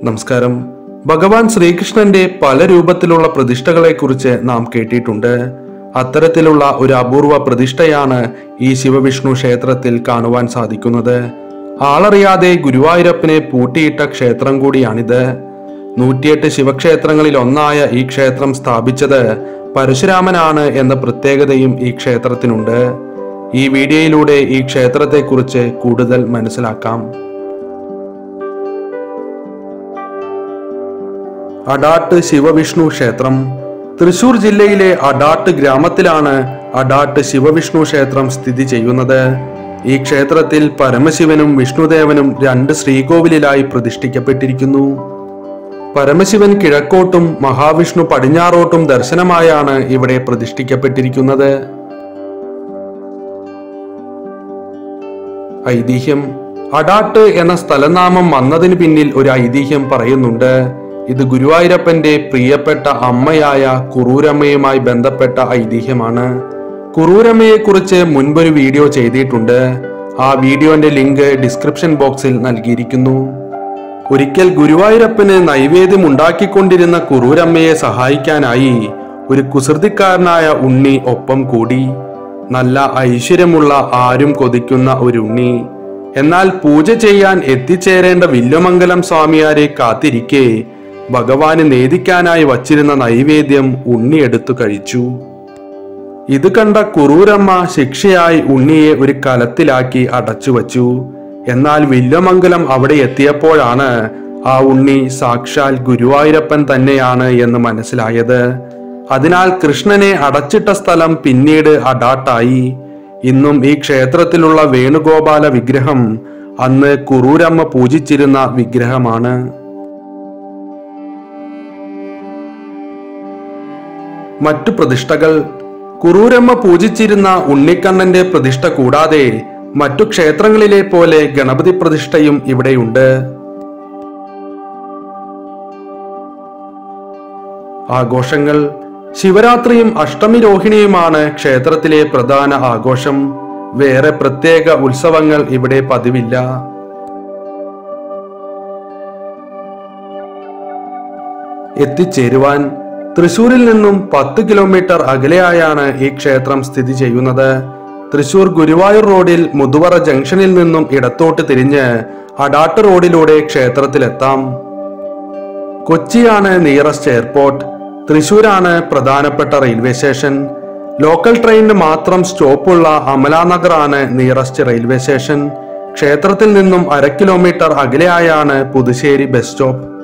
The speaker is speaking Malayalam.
നമസ്കാരം ഭഗവാൻ ശ്രീകൃഷ്ണന്റെ പല രൂപത്തിലുള്ള പ്രതിഷ്ഠകളെക്കുറിച്ച് നാം കേട്ടിട്ടുണ്ട് അത്തരത്തിലുള്ള ഒരു അപൂർവ പ്രതിഷ്ഠയാണ് ഈ ശിവവിഷ്ണു ക്ഷേത്രത്തിൽ കാണുവാൻ സാധിക്കുന്നത് ആളറിയാതെ ഗുരുവായൂരപ്പനെ പൂട്ടിയിട്ട ക്ഷേത്രം കൂടിയാണിത് നൂറ്റിയെട്ട് ശിവക്ഷേത്രങ്ങളിൽ ഒന്നായ ഈ ക്ഷേത്രം സ്ഥാപിച്ചത് പരശുരാമനാണ് എന്ന പ്രത്യേകതയും ഈ ക്ഷേത്രത്തിനുണ്ട് ഈ വീഡിയോയിലൂടെ ഈ ക്ഷേത്രത്തെക്കുറിച്ച് കൂടുതൽ മനസ്സിലാക്കാം അഡാട്ട് ശിവവിഷ്ണു ക്ഷേത്രം തൃശൂർ ജില്ലയിലെ അഡാട്ട് ഗ്രാമത്തിലാണ് അഡാട്ട് ശിവവിഷ്ണു ക്ഷേത്രം സ്ഥിതി ചെയ്യുന്നത് ഈ ക്ഷേത്രത്തിൽ പരമശിവനും വിഷ്ണുദേവനും രണ്ട് ശ്രീകോവിലിലായി പ്രതിഷ്ഠിക്കപ്പെട്ടിരിക്കുന്നു പരമശിവൻ കിഴക്കോട്ടും മഹാവിഷ്ണു പടിഞ്ഞാറോട്ടും ദർശനമായാണ് ഇവിടെ പ്രതിഷ്ഠിക്കപ്പെട്ടിരിക്കുന്നത് ഐതിഹ്യം അഡാട്ട് എന്ന സ്ഥലനാമം വന്നതിന് പിന്നിൽ ഒരു ഐതിഹ്യം പറയുന്നുണ്ട് ഇത് ഗുരുവായൂരപ്പന്റെ പ്രിയപ്പെട്ട അമ്മയായ കുറൂരമ്മയുമായി ബന്ധപ്പെട്ട ഐതിഹ്യമാണ് കുറൂരമ്മയെക്കുറിച്ച് മുൻപൊരു വീഡിയോ ചെയ്തിട്ടുണ്ട് ആ വീഡിയോന്റെ ലിങ്ക് ഡിസ്ക്രിപ്ഷൻ ബോക്സിൽ നൽകിയിരിക്കുന്നു ഒരിക്കൽ ഗുരുവായൂരപ്പന് നൈവേദ്യം ഉണ്ടാക്കിക്കൊണ്ടിരുന്ന കുറൂരമ്മയെ സഹായിക്കാനായി ഒരു കുസൃതിക്കാരനായ ഉണ്ണി ഒപ്പം കൂടി നല്ല ഐശ്വര്യമുള്ള ആരും കൊതിക്കുന്ന ഒരു ഉണ്ണി എന്നാൽ പൂജ ചെയ്യാൻ എത്തിച്ചേരേണ്ട വില്യമംഗലം സ്വാമിയാരെ കാത്തിരിക്കെ ഭഗവാന് നേദിക്കാനായി വച്ചിരുന്ന നൈവേദ്യം ഉണ്ണി എടുത്തു കഴിച്ചു ഇത് കണ്ട കുറൂരമ്മ ശിക്ഷയായി ഉണ്ണിയെ ഒരു കലത്തിലാക്കി അടച്ചു വച്ചു എന്നാൽ വില്യമംഗലം അവിടെ എത്തിയപ്പോഴാണ് ആ ഉണ്ണി സാക്ഷാൽ ഗുരുവായൂരപ്പൻ തന്നെയാണ് എന്ന് മനസ്സിലായത് അതിനാൽ കൃഷ്ണനെ അടച്ചിട്ട സ്ഥലം പിന്നീട് അഡാട്ടായി ഇന്നും ഈ ക്ഷേത്രത്തിലുള്ള വേണുഗോപാല വിഗ്രഹം അന്ന് കുറൂരമ്മ പൂജിച്ചിരുന്ന വിഗ്രഹമാണ് മറ്റു പ്രതിഷ്ഠകൾ കുറൂരമ്മ പൂജിച്ചിരുന്ന ഉണ്ണിക്കണ്ണന്റെ പ്രതിഷ്ഠ കൂടാതെ മറ്റു ക്ഷേത്രങ്ങളിലെ പോലെ ഗണപതി പ്രതിഷ്ഠയും ഇവിടെയുണ്ട് ആഘോഷങ്ങൾ ശിവരാത്രിയും അഷ്ടമി രോഹിണിയുമാണ് ക്ഷേത്രത്തിലെ പ്രധാന ആഘോഷം വേറെ പ്രത്യേക ഉത്സവങ്ങൾ ഇവിടെ പതിവില്ല എത്തിച്ചേരുവാൻ തൃശൂരിൽ നിന്നും പത്ത് കിലോമീറ്റർ അകലെയായാണ് ഈ ക്ഷേത്രം സ്ഥിതി ചെയ്യുന്നത് തൃശൂർ ഗുരുവായൂർ റോഡിൽ മുതുവറ ജംഗ്ഷനിൽ നിന്നും ഇടത്തോട്ട് തിരിഞ്ഞ് അഡാട്ട് റോഡിലൂടെ ക്ഷേത്രത്തിലെത്താം കൊച്ചിയാണ് നിയറസ്റ്റ് എയർപോർട്ട് തൃശൂരാണ് പ്രധാനപ്പെട്ട റെയിൽവേ സ്റ്റേഷൻ ലോക്കൽ ട്രെയിനിന് മാത്രം സ്റ്റോപ്പുള്ള അമലാനഗറാണ് നിയറസ്റ്റ് റെയിൽവേ സ്റ്റേഷൻ ക്ഷേത്രത്തിൽ നിന്നും അര കിലോമീറ്റർ അകലെയായാണ് പുതുശ്ശേരി ബസ് സ്റ്റോപ്പ്